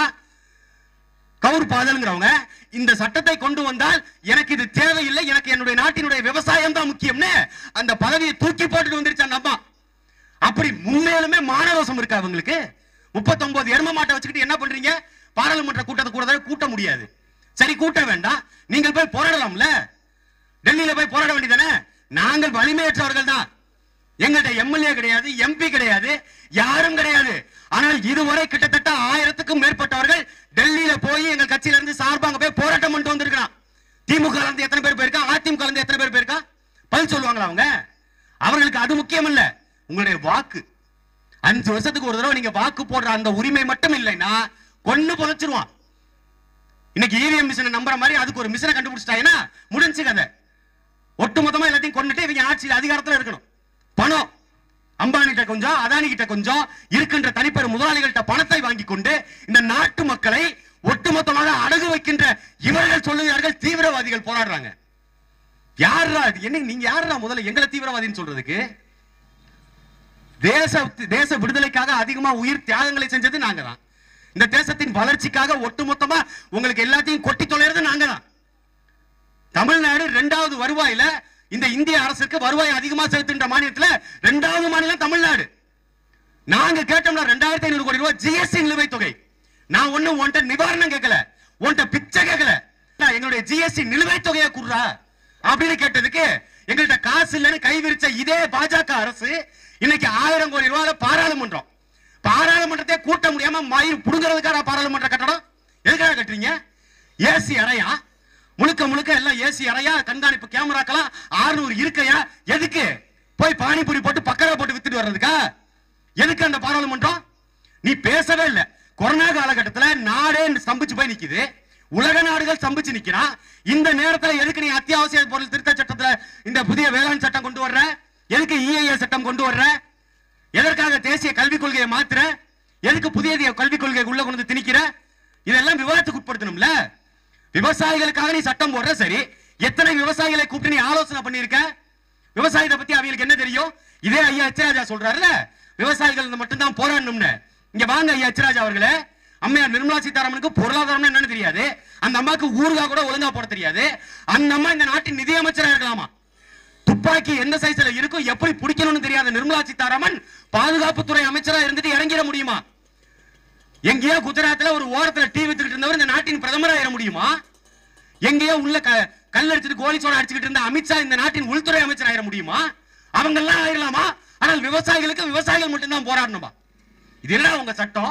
கவுர் பாதல்ங்கிறவங்க இந்த சட்டத்தை கொண்டு வந்தால் எனக்கு இது தேவையில்லை எனக்கு என்னுடைய நாட்டினுடைய விவசாயம் தான் முக்கியம்னு அந்த பதவியை தூக்கி போட்டுட்டு வந்துருச்சு அந்த அம்மா அப்படி உண்மையிலுமே மானரோசம் இருக்கா அவங்களுக்கு முப்பத்தொன்பது எரும மாட்டை வச்சுக்கிட்டு என்ன பண்றீங்க பாராளுமன்ற கூட்டத்தை கூட கூட்ட முடியாது சரி கூட்ட வேண்டாம் நீங்கள் போய் போராடலாம்ல டெல்லியில போய் போராட வேண்டியதானே நாங்கள் வலிமையற்றவர்கள் தான் எங்கள்ட்ட எம்எல்ஏ கிடையாது எம்பி கிடையாது யாரும் கிடையாது ஆனால் இதுவரை கிட்டத்தட்ட ஆயிரத்துக்கும் மேற்பட்டவர்கள் டெல்லியில போய் எங்கள் கட்சியில இருந்து சார்பாங்க போய் போராட்டம் பண்ணிட்டு வந்திருக்கான் திமுக ல இருந்து எத்தனை பேர் போயிருக்கா அதிமுக ல இருந்து எத்தனை பேர் போயிருக்கா பதில் சொல்லுவாங்களா அவங்க அவர்களுக்கு அது முக்கியம் இல்ல உங்களுடைய வாக்கு அஞ்சு வருஷத்துக்கு ஒரு தடவை நீங்க வாக்கு போடுற அந்த உரிமை மட்டும் இல்லைன்னா கொன்னு புதைச்சிருவான் இன்னைக்கு இவிஎம் மிஷினை நம்புற மாதிரி அதுக்கு ஒரு மிஷினை கண்டுபிடிச்சிட்டாங்கன்னா முடிஞ்சு கதை ஒட்டுமொத்தமா எல்லாத்தையும் கொண்டுட்டு இவங்க ஆட்சியில் அதிகாரத்துல இருக்கணும் பணம் அம்பானி கிட்ட கொஞ்சம் அதானி கிட்ட கொஞ்சம் இருக்கின்ற தனிப்பெரும் முதலாளிகள்கிட்ட பணத்தை வாங்கி கொண்டு இந்த நாட்டு மக்களை ஒட்டுமொத்தமாக அடகு வைக்கின்ற இவர்கள் சொல்லுகிறார்கள் தீவிரவாதிகள் போராடுறாங்க யாரா இது? என்ன நீங்க யாரா முதல்ல எங்களை தீவிரவாதின்னு சொல்றதுக்கு தேச தேச விடுதலைக்காக அதிகமா உயிர் தியாகங்களை செஞ்சது நாங்க தான் இந்த தேசத்தின் வளர்ச்சிக்காக ஒட்டுமொத்தமா உங்களுக்கு எல்லாத்தையும் கொட்டி தொலைறது நாங்க தான் தமிழ்நாடு இரண்டாவது வருவாயில இந்த இந்திய அரசுக்கு வருவாய் அதிகமா செலுத்துகின்ற மாநிலத்துல இரண்டாவது மாநிலம் தமிழ்நாடு நாங்க கேட்டோம்னா ரெண்டாயிரத்தி ஐநூறு கோடி ரூபாய் ஜிஎஸ்டி நிலுவைத் தொகை நான் ஒண்ணும் உன்கிட்ட நிவாரணம் கேட்கல உன்கிட்ட பிச்சை கேட்கல நான் எங்களுடைய ஜிஎஸ்டி நிலுவைத் தொகையை குடுறா அப்படின்னு கேட்டதுக்கு எங்கள்கிட்ட காசு இல்லைன்னு கை விரிச்ச இதே பாஜக அரசு இன்னைக்கு ஆயிரம் கோடி ரூபாய் பாராளுமன்றம் பாராளுமன்றத்தை கூட்ட முடியாம மயிர் புடுங்கிறதுக்காக பாராளுமன்ற கட்டடம் எதுக்காக கட்டுறீங்க ஏசி அறையா முழுக்க முழுக்க எல்லாம் ஏசி அறையா கண்காணிப்பு கேமராக்கெல்லாம் 600 இருக்கையா எதுக்கு போய் பானிபூரி போட்டு பக்கரா போட்டு வித்துட்டு வர்றதுக்கா எதுக்கு அந்த பாராளுமன்றம் நீ பேசவே இல்ல கொரோனா காலகட்டத்துல நாடே ஸ்தம்பிச்சு போய் நிக்குது உலக நாடுகள் ஸ்தம்பிச்சு நிக்கிறான் இந்த நேரத்துல எதுக்கு நீ அத்தியாவசிய பொருள் திருத்த சட்டத்துல இந்த புதிய வேளாண் சட்டம் கொண்டு வர்ற எதுக்கு இஐஏ சட்டம் கொண்டு வர்ற எதற்காக தேசிய கல்விக் கொள்கையை மாத்துற எதுக்கு புதிய தி- கல்விக் கொள்கை உள்ள கொண்டு வந்து திணிக்கிற இதெல்லாம் விவாதத்துக்கு உட்படுத்தணும்ல விவசாயிகளுக்காக நீ சட்டம் போடுற சரி எத்தனை விவசாயிகளை கூப்பிட்டு நீ ஆலோசனை பண்ணிருக்க விவசாயத்தை பத்தி அவங்களுக்கு என்ன தெரியும் இதே ஐயா எச்ராஜா சொல்றாருல விவசாயிகள் மட்டும்தான் போராடணும்னு இங்க வாங்க ஐயா எச்ராஜா அவர்களே அம்மையார் நிர்மலா சீதாராமனுக்கு பொருளாதாரம் என்னன்னு தெரியாது அந்த அம்மாக்கு ஊருகா கூட ஒழுங்கா போட தெரியாது அந்த அம்மா இந்த நாட்டின் நிதியமைச்சரா இருக்கலாமா துப்பாக்கி எந்த சைஸ்ல இருக்கும் எப்படி பிடிக்கணும்னு தெரியாத நிர்மலா சீதாராமன் பாதுகாப்புத்துறை அமைச்சரா இருந்துட்டு இறங்கிட முடியுமா எங்கேயோ குஜராத்ல ஒரு ஓரத்துல டீ வித்துக்கிட்டு இருந்தவர் இந்த நாட்டின் பிரதமர் ஆயிட முடியுமா எங்கேயோ உள்ள க- கல் அடிச்சுட்டு கோலி சோடா அடிச்சுக்கிட்டு இருந்த அமித்ஷா இந்த நாட்டின் உள்துறை அமைச்சர் ஆயிட முடியுமா அவங்க எல்லாம் ஆயிடலாமா ஆனால் விவசாயிகளுக்கு விவசாயிகள் மட்டும்தான் போராடணுமா இது என்ன உங்க சட்டம்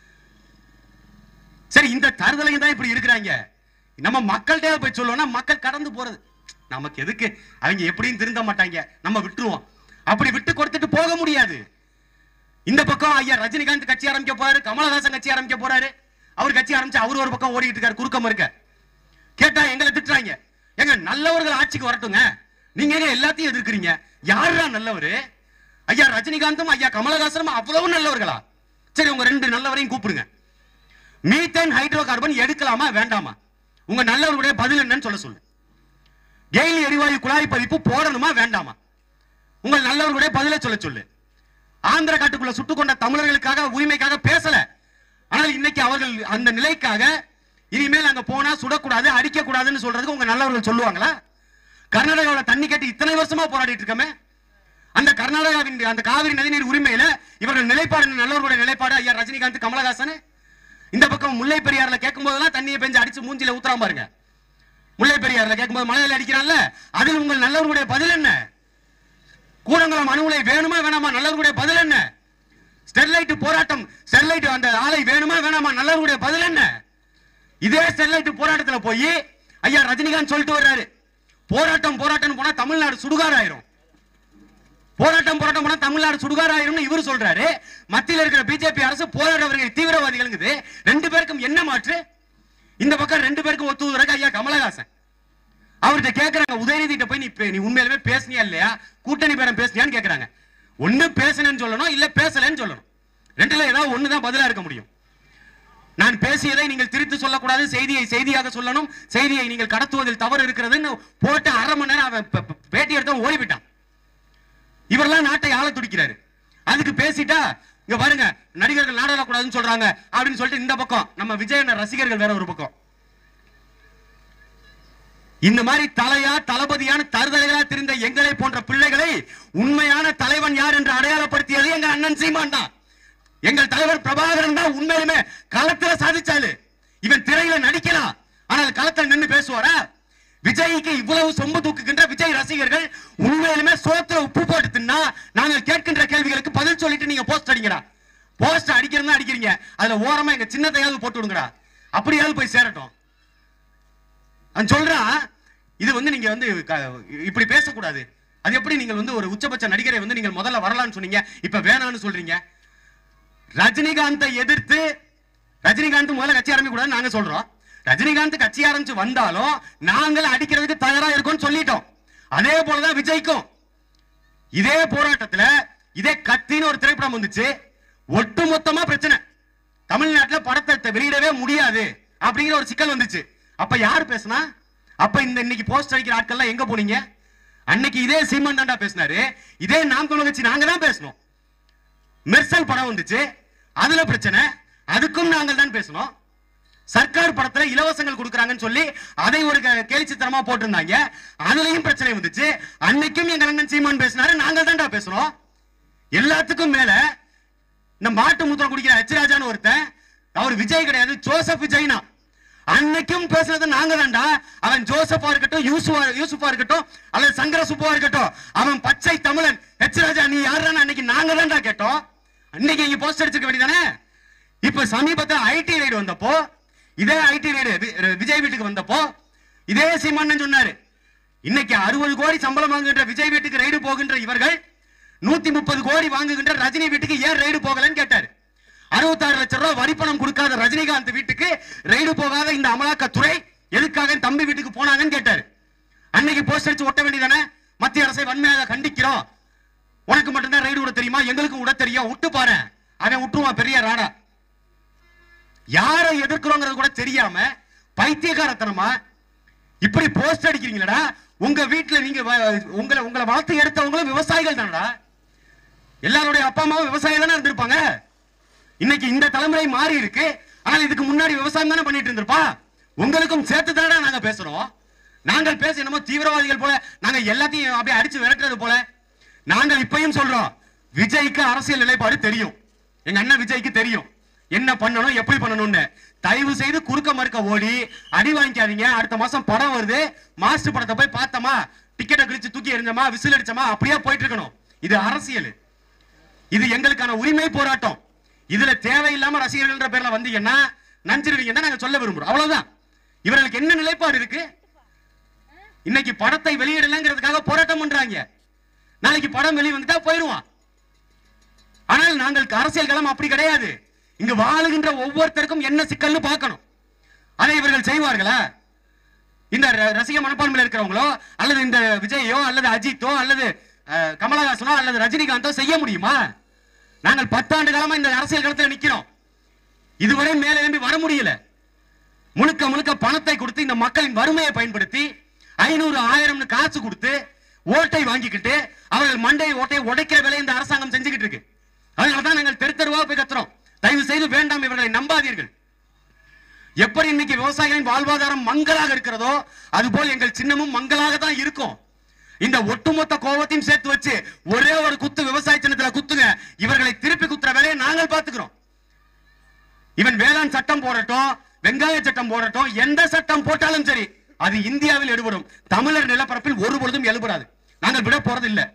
சரி இந்த தருதலையும் தான் இப்படி இருக்கிறாங்க நம்ம மக்கள்கிட்ட போய் சொல்லுவோம்னா மக்கள் கடந்து போறது நமக்கு எதுக்கு அவங்க எப்படியும் திருந்த மாட்டாங்க நம்ம விட்டுருவோம் அப்படி விட்டு கொடுத்துட்டு போக முடியாது இந்த பக்கம் ஐயா ரஜினிகாந்த் கட்சி ஆரம்பிக்க போறாரு கமலஹாசன் கட்சி ஆரம்பிக்க போறாரு அவர் கட்சி ஆரம்பிச்சு அவர் ஒரு பக்கம் ஓடிட்டு இருக்காரு குறுக்கம் இருக்க கேட்டா எங்களை திட்டுறாங்க எங்க நல்லவர்கள் ஆட்சிக்கு வரட்டுங்க நீங்க ஏங்க எல்லாத்தையும் எதிர்க்கிறீங்க யாரா நல்லவரு ஐயா ரஜினிகாந்தும் ஐயா கமலஹாசனும் அவ்வளவு நல்லவர்களா சரி உங்க ரெண்டு நல்லவரையும் கூப்பிடுங்க மீத்தேன் ஹைட்ரோ கார்பன் எடுக்கலாமா வேண்டாமா உங்க நல்லவருடைய பதில் என்னன்னு சொல்ல சொல்லு கெயில் எரிவாயு குழாய் பதிப்பு போடணுமா வேண்டாமா உங்கள் நல்லவர்களுடைய பதிலை சொல்ல சொல்லு ஆந்திர காட்டுக்குள்ள சுட்டுக் கொண்ட தமிழர்களுக்காக உரிமைக்காக பேசல ஆனால் இன்னைக்கு அவர்கள் அந்த நிலைக்காக இனிமேல் அங்க போனா சுடக்கூடாது அடிக்க கூடாதுன்னு சொல்றதுக்கு உங்க நல்லவர்கள் சொல்லுவாங்களா கர்நாடகாவில் தண்ணி கேட்டு இத்தனை வருஷமா போராடிட்டு இருக்கமே அந்த கர்நாடகாவின் அந்த காவிரி நதிநீர் உரிமையில இவர்கள் நிலைப்பாடு நல்லவர்களுடைய நிலைப்பாடு ஐயா ரஜினிகாந்த் கமலஹாசன் இந்த பக்கம் முல்லை பெரியாறுல கேட்கும் போதெல்லாம் தண்ணியை பெஞ்சு அடிச்சு மூஞ்சில ஊத்துறாம பாருங்க முல்லை பெரியாறுல கேட்கும்போது மலையில அடிக்கிறான்ல அதில் உங்கள் நல்லவர்களுடைய பதில் என்ன கூடங்குளம் அணு உலை வேணுமா வேணாமா நல்லவர்களுடைய பதில் என்ன ஸ்டெர்லைட் போராட்டம் ஸ்டெர்லைட் அந்த ஆலை வேணுமா வேணாமா நல்லவர்களுடைய பதில் என்ன இதே ஸ்டெர்லைட் போராட்டத்துல போய் ஐயா ரஜினிகாந்த் சொல்லிட்டு வர்றாரு போராட்டம் போராட்டம் போனா தமிழ்நாடு சுடுகாடு ஆயிரும் போராட்டம் போராட்டம் போனா தமிழ்நாடு சுடுகாடு ஆயிரும்னு இவர் சொல்றாரு மத்தியில் இருக்கிற பிஜேபி அரசு போராடுறவர்கள் தீவிரவாதிகளுங்குது ரெண்டு பேருக்கும் என்ன மாற்று இந்த பக்கம் ரெண்டு பேருக்கும் ஒத்துவதற்கு ஐயா கமலஹாசன் அவர்கிட்ட கேக்குறாங்க உதயநிதி கிட்ட போய் நீ பே- நீ உண்மையிலுமே பேசுனியா இல்லையா கூட்டணி பேரம் பேசுனியான்னு கேக்குறாங்க ஒண்ணு பேசுனேன்னு சொல்லணும் இல்ல பேசலன்னு சொல்லணும் ரெண்டுல ஏதாவது ஒண்ணுதான் பதிலா இருக்க முடியும் நான் பேசியதை நீங்கள் திரித்து சொல்லக்கூடாது செய்தியை செய்தியாக சொல்லணும் செய்தியை நீங்கள் கடத்துவதில் தவறு இருக்கிறதுன்னு போட்டு அரை மணி நேரம் அவன் ப- ப- பேட்டி எடுத்தவன் ஓடிவிட்டான் இவரெல்லாம் நாட்டை ஆள துடிக்கிறாரு அதுக்கு பேசிட்டா இங்க பாருங்க நடிகர்கள் நாடகக்கூடாதுன்னு சொல்றாங்க அப்படின்னு சொல்லிட்டு இந்த பக்கம் நம்ம விஜயன ரசிகர்கள் வேற ஒரு பக்கம் இந்த மாதிரி தலையா தளபதியான தருதலைகளா தெரிந்த எங்களை போன்ற பிள்ளைகளை உண்மையான தலைவன் யார் என்று அடையாளப்படுத்தியது எங்க அண்ணன் சீமான் தான் எங்கள் தலைவர் பிரபாகரன் தான் உண்மையிலுமே களத்துல சாதிச்சாலு இவன் திரையில நடிக்கலாம் ஆனால் களத்துல நின்னு பேசுவாரா விஜய்க்கு இவ்வளவு சொம்பு தூக்குகின்ற விஜய் ரசிகர்கள் உண்மையிலுமே சோத்துல உப்பு போட்டு தின்னா நாங்கள் கேட்கின்ற கேள்விகளுக்கு பதில் சொல்லிட்டு நீங்க போஸ்ட் அடிங்கடா போஸ்ட் அடிக்கிறதா அடிக்கிறீங்க அதுல ஓரமா எங்க சின்னத்தையாவது போட்டு விடுங்கடா அப்படியாவது போய் சேரட்டும் அவன் சொல்றான் இது வந்து நீங்க வந்து க- இப்படி பேசக்கூடாது அது எப்படி நீங்கள் வந்து ஒரு உச்சபட்ச நடிகரை வந்து நீங்கள் முதல்ல வரலாம்னு சொன்னீங்க இப்ப வேணாம்னு சொல்றீங்க ரஜினிகாந்தை எதிர்த்து ரஜினிகாந்த் முதல்ல கட்சி ஆரம்பிக்க கூடாது நாங்க சொல்றோம் ரஜினிகாந்த் கட்சி ஆரம்பிச்சு வந்தாலும் நாங்கள் அடிக்கிறதுக்கு தயாரா இருக்கோம்னு சொல்லிட்டோம் அதே போலதான் விஜய்க்கும் இதே போராட்டத்துல இதே கத்தின்னு ஒரு திரைப்படம் வந்துச்சு ஒட்டு மொத்தமா பிரச்சனை தமிழ்நாட்டுல படத்தை வெளியிடவே முடியாது அப்படிங்கிற ஒரு சிக்கல் வந்துச்சு அப்ப யார் பேசுனா அப்ப இந்த இன்னைக்கு போஸ்ட் அடிக்கிற ஆட்கள்லாம் எங்க போனீங்க அன்னைக்கு இதே சீமன் தாண்டா பேசினாரு இதே நாம் தமிழ் கட்சி நாங்க தான் பேசணும் மெர்சல் படம் வந்துச்சு அதுல பிரச்சனை அதுக்கும் நாங்கள் தான் பேசணும் சர்க்கார் படத்துல இலவசங்கள் கொடுக்கறாங்கன்னு சொல்லி அதை ஒரு க- கேலிச்சித்தனமா போட்டிருந்தாங்க அதுலயும் பிரச்சனை வந்துச்சு அன்னைக்கும் எங்க அண்ணன் சீமான் பேசினாரு நாங்கள் தான்டா பேசணும் எல்லாத்துக்கும் மேல இந்த மாட்டு மூத்திரம் குடிக்கிற ஹெச்ராஜான்னு ஒருத்தன் அவர் விஜய் கிடையாது ஜோசப் விஜய்னா அன்னைக்கும் பேசுனது நாங்க தான்டா அவன் ஜோசப்பா இருக்கட்டும் யூசுஃபா யூசுஃபா இருக்கட்டும் அல்லது சங்கர சுப்புவா இருக்கட்டும் அவன் பச்சை தமிழன் ஹெச்ராஜா நீ யாருன்னு அன்னைக்கு நாங்க தான்டா கேட்டோம் அன்னைக்கு இங்க போஸ்ட் அடிச்சிருக்க வேண்டியதானே இப்ப சமீபத்துல ஐடி ரைடு வந்தப்போ இதே ஐடி ரைடு விஜய் வீட்டுக்கு வந்தப்போ இதே சீமான் சொன்னாரு இன்னைக்கு அறுபது கோடி சம்பளம் வாங்குகின்ற விஜய் வீட்டுக்கு ரைடு போகின்ற இவர்கள் நூத்தி முப்பது கோடி வாங்குகின்ற ரஜினி வீட்டுக்கு ஏன் ரைடு போகலன்னு கேட்டாரு அறுபத்தாறு லட்சம் ரூபாய் வரிப்பணம் கொடுக்காத ரஜினிகாந்த் வீட்டுக்கு ரைடு போகாத இந்த அமலாக்கத்துறை எதுக்காக என் தம்பி வீட்டுக்கு போனாங்கன்னு கேட்டாரு அன்னைக்கு போஸ்ட் அடிச்சு ஒட்ட வேண்டியதானே மத்திய அரசை வன்மையாக கண்டிக்கிறோம் உனக்கு மட்டும்தான் ரைடு விட தெரியுமா எங்களுக்கும் விட தெரியும் விட்டு பாரு அவன் விட்டுருவான் பெரிய ராடா யாரை எதிர்க்கிறோங்கிறது கூட தெரியாம பைத்தியக்காரத்தனமா இப்படி போஸ்ட் அடிக்கிறீங்களடா உங்க வீட்டுல நீங்க வ- உங்களை உங்களை வளர்த்து எடுத்தவங்களும் விவசாயிகள் தானடா எல்லாருடைய அப்பா அம்மாவும் விவசாயம் தானே இருந்திருப்பாங்க இன்னைக்கு இந்த தலைமுறை மாறி இருக்கு ஆனால் இதுக்கு முன்னாடி விவசாயம் தானே பண்ணிட்டு இருந்திருப்பா உங்களுக்கும் சேர்த்து தானே நாங்க பேசுறோம் நாங்கள் பேச என்னமோ தீவிரவாதிகள் போல நாங்க எல்லாத்தையும் அப்படியே அடிச்சு விரட்டுறது போல நாங்கள் இப்பயும் சொல்றோம் விஜய்க்கு அரசியல் நிலைப்பாடு தெரியும் எங்க அண்ணன் விஜய்க்கு தெரியும் என்ன பண்ணணும் எப்படி பண்ணணும்னு தயவு செய்து குறுக்க மறுக்க ஓடி அடி வாங்கிக்காதீங்க அடுத்த மாசம் படம் வருது மாஸ்டர் படத்தை போய் பார்த்தோமா டிக்கெட்டை கிழிச்சு தூக்கி எறிஞ்சோமா விசில் அடிச்சோமா அப்படியே போயிட்டு இருக்கணும் இது அரசியல் இது எங்களுக்கான உரிமை போராட்டம் இதுல தேவையில்லாம ரசிகர்கள்ன்ற பேர்ல வந்தீங்கன்னா நஞ்சிருவீங்கன்னா நாங்க சொல்ல விரும்புறோம் அவ்வளவுதான் இவர்களுக்கு என்ன நிலைப்பாடு இருக்கு இன்னைக்கு படத்தை வெளியிடலங்கிறதுக்காக போராட்டம் பண்றாங்க நாளைக்கு படம் வெளியே வந்துட்டா போயிடுவான் ஆனால் நாங்கள் அரசியல் களம் அப்படி கிடையாது இங்கு வாழுகின்ற ஒவ்வொருத்தருக்கும் என்ன சிக்கல்னு பார்க்கணும் அதை இவர்கள் செய்வார்களா இந்த ர- ரசிக மனப்பான்மையில் இருக்கிறவங்களோ அல்லது இந்த விஜயோ அல்லது அஜித்தோ அல்லது அஹ், கமலஹாசனோ அல்லது ரஜினிகாந்தோ செய்ய முடியுமா நாங்கள் பத்தாண்டு காலமா இந்த அரசியல் களத்தில் நிக்கிறோம் இதுவரை மேலே எழும்பி வர முடியல முழுக்க முழுக்க பணத்தை கொடுத்து இந்த மக்களின் வறுமையை பயன்படுத்தி ஐநூறு ஆயிரம்னு காசு கொடுத்து ஓட்டை வாங்கிக்கிட்டு அவர்கள் மண்டை ஓட்டை உடைக்கிற வேலையை இந்த அரசாங்கம் செஞ்சுக்கிட்டு இருக்கு அதனால தான் நாங்கள் தெரு தெருவா போய் கத்துறோம் தயவு செய்து வேண்டாம் இவர்களை நம்பாதீர்கள் எப்படி இன்னைக்கு விவசாயிகளின் வாழ்வாதாரம் மங்கலாக இருக்கிறதோ அதுபோல் எங்கள் சின்னமும் மங்கலாக தான் இருக்கும் இந்த ஒட்டுமொத்த கோபத்தையும் சேர்த்து வச்சு ஒரே ஒரு குத்து விவசாய சின்னத்துல குத்துங்க இவர்களை திருப்பி குத்துற வேலையை நாங்கள் பார்த்துக்கிறோம் இவன் வேளாண் சட்டம் போடட்டும் வெங்காய சட்டம் போடட்டும் எந்த சட்டம் போட்டாலும் சரி அது இந்தியாவில் எடுபடும் தமிழர் நிலப்பரப்பில் ஒரு பொழுதும் எழுபடாது நாங்கள் விட போறது இல்ல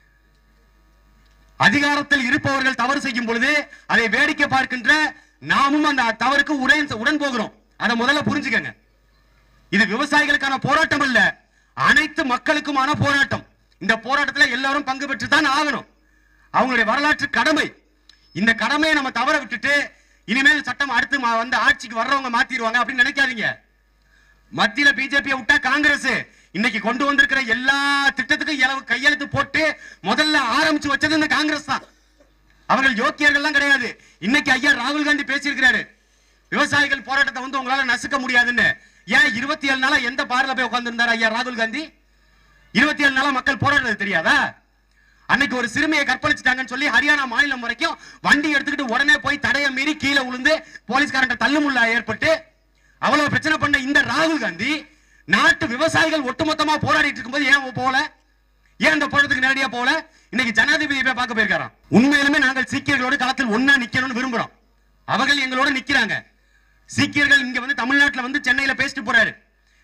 அதிகாரத்தில் இருப்பவர்கள் தவறு செய்யும் பொழுது அதை வேடிக்கை பார்க்கின்ற நாமும் அந்த தவறுக்கு உடன் உடன் போகிறோம் அதை முதல்ல புரிஞ்சுக்கங்க இது விவசாயிகளுக்கான போராட்டம் அல்ல அனைத்து மக்களுக்குமான போராட்டம் இந்த போராட்டத்துல எல்லாரும் பங்கு பெற்று தான் ஆகணும் அவங்களுடைய வரலாற்று கடமை இந்த கடமையை நம்ம தவற விட்டுட்டு இனிமேல் சட்டம் அடுத்து மா- வந்து ஆட்சிக்கு வர்றவங்க மாத்திடுவாங்க அப்படின்னு நினைக்காதீங்க மத்தியில பிஜேபி விட்டா காங்கிரஸ் இன்னைக்கு கொண்டு வந்திருக்கிற எல்லா திட்டத்துக்கும் இலவு கையெழுத்து போட்டு முதல்ல ஆரம்பிச்சு வச்சது இந்த காங்கிரஸ் தான் அவர்கள் யோக்கியர்கள்லாம் கிடையாது இன்னைக்கு ஐயா ராகுல் காந்தி பேசியிருக்கிறாரு விவசாயிகள் போராட்டத்தை வந்து உங்களால நசுக்க முடியாதுன்னு ஏன் இருபத்தி ஏழு நாளா எந்த பார்ல போய் உட்கார்ந்திருந்தாரு ஐயா ராகுல் காந்தி இருபத்தி ஏழு நாளா மக்கள் போராடுறது தெரியாதா அன்னைக்கு ஒரு சிறுமியை கற்பழிச்சிட்டாங்கன்னு சொல்லி ஹரியானா மாநிலம் வரைக்கும் வண்டி எடுத்துக்கிட்டு உடனே போய் தடையை மீறி கீழே விழுந்து போலீஸ்காரன் தள்ளுமுள்ளா ஏற்பட்டு அவ்வளவு பிரச்சனை பண்ண இந்த ராகுல் காந்தி நாட்டு விவசாயிகள் ஒட்டுமொத்தமா போராடிட்டு இருக்கும்போது ஏன் போல ஏன் இந்த போராட்டத்துக்கு நேரடியா போல இன்னைக்கு ஜனாதிபதி போய் பார்க்க போயிருக்காராம் உண்மையிலுமே நாங்கள் சீக்கியர்களோட களத்தில் ஒன்னா நிக்கணும்னு விரும்புறோம் அவர்கள் எங்களோட நிக்கிறாங்க சீக்கியர்கள் இங்க வந்து தமிழ்நாட்டுல வந்து சென்னையில பேசிட்டு போறாரு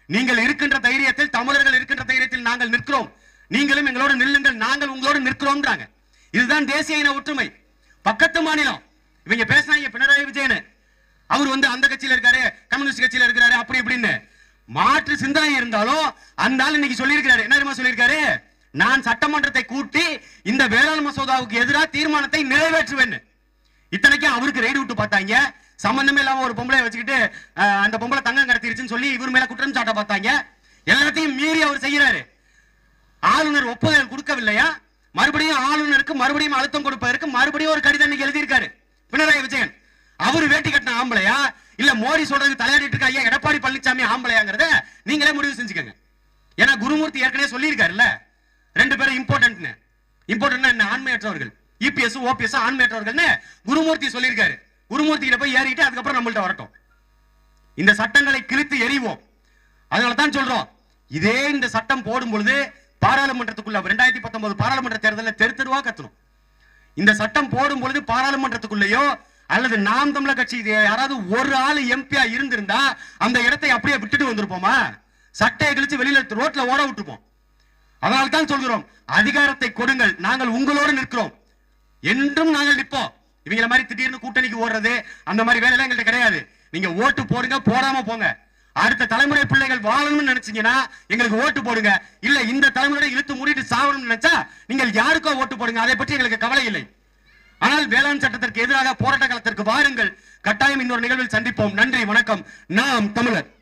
நீங்கள் இருக்கின்ற தைரியத்தில் தமிழர்கள் இருக்கின்ற தைரியத்தில் நாங்கள் நிற்கிறோம் நீங்களும் எங்களோடு நில்லுங்கள் நாங்கள் உங்களோடு நிற்கிறோம்ன்றாங்க இதுதான் தேசிய இன ஒற்றுமை பக்கத்து மாநிலம் இவங்க பேசினாங்க பினராயி விஜயன் அவர் வந்து அந்த கட்சியில இருக்காரு கம்யூனிஸ்ட் கட்சியில இருக்காரு அப்படி இப்படின்னு மாற்று சிந்தனை இருந்தாலும் அந்த ஆள் இன்னைக்கு சொல்லியிருக்காரு என்ன தெரியுமா சொல்லியிருக்காரு நான் சட்டமன்றத்தை கூட்டி இந்த வேளாண் மசோதாவுக்கு எதிராக தீர்மானத்தை நிறைவேற்றுவேன் இத்தனைக்கும் அவருக்கு ரைடு விட்டு பார்த்தாங்க சம்பந்தமே இல்லாம ஒரு பொம்பளை வச்சுக்கிட்டு அஹ், அந்த பொம்பளை தங்கம் கடத்திருச்சுன்னு சொல்லி இவர் மேல குற்றம் சாட்ட பார்த்தாங்க எல்லாத்தையும் மீறி அவர் செய்யறாரு ஆளுநர் ஒப்புதல் கொடுக்கவில்லையா மறுபடியும் ஆளுநருக்கு மறுபடியும் அழுத்தம் கொடுப்பதற்கு மறுபடியும் ஒரு கடிதம் இன்னைக்கு எழுதியிருக்காரு பினராயி விஜயன் அவர் வேட்டி கட்டின ஆம்பளையா இல்ல மோடி சொல்றது தலையாடிட்டு இருக்க ஐயா எடப்பாடி பழனிசாமி ஆம்பளையாங்கிறத நீங்களே முடிவு செஞ்சுக்கோங்க ஏன்னா குருமூர்த்தி ஏற்கனவே சொல்லியிருக்காருல்ல ரெண்டு பேரும் இம்பார்ட்டன்ட்னு இம்பார்ட்டன்ட் என்ன ஆண்மையற்றவர்கள் இபிஎஸ் ஓபிஎஸ் ஆண்மையற்றவர்கள்னு குருமூர்த்தி சொல்லியிருக்காரு குருமூர்த்தி கிட்ட போய் ஏறிட்டு அதுக்கப்புறம் நம்மள்ட்ட வரட்டும் இந்த சட்டங்களை கிழித்து எறிவோம் அதனால தான் சொல்றோம் இதே இந்த சட்டம் போடும் பொழுது பாராளுமன்றத்துக்குள்ள ரெண்டாயிரத்தி பத்தொன்பது பாராளுமன்ற தேர்தலில் தெரு தெருவா கத்தணும் இந்த சட்டம் போடும் பொழுது பாராளுமன்றத்துக்குள்ளேயோ அல்லது நாம் தமிழர் கட்சி இது யாராவது ஒரு ஆளு எம்பியா இருந்திருந்தா அந்த இடத்தை அப்படியே விட்டுட்டு வந்திருப்போமா சட்டையை கிழிச்சு வெளியில ரோட்ல ஓட விட்டுருப்போம் அதனால தான் சொல்கிறோம் அதிகாரத்தை கொடுங்கள் நாங்கள் உங்களோடு நிற்கிறோம் என்றும் நாங்கள் நிற்போம் இவங்கள மாதிரி திடீர்னு கூட்டணிக்கு ஓடுறது அந்த மாதிரி வேலையெல்லாம் எங்கள்கிட்ட கிடையாது நீங்க ஓட்டு போடுங்க போடாம போங்க அடுத்த தலைமுறை பிள்ளைகள் வாழணும்னு நினைச்சீங்கன்னா எங்களுக்கு ஓட்டு போடுங்க இல்ல இந்த தலைமுறை இழுத்து மூடிட்டு சாவணும்னு நினைச்சா நீங்கள் யாருக்கோ ஓட்டு போடுங்க அதை பற்றி எங்களுக்கு கவலை இல்லை ஆனால் வேளாண் சட்டத்திற்கு எதிராக போராட்ட காலத்திற்கு வாருங்கள் கட்டாயம் இன்னொரு நிகழ்வில் சந்திப்போம் நன்றி வணக்கம் நாம் தமிழர்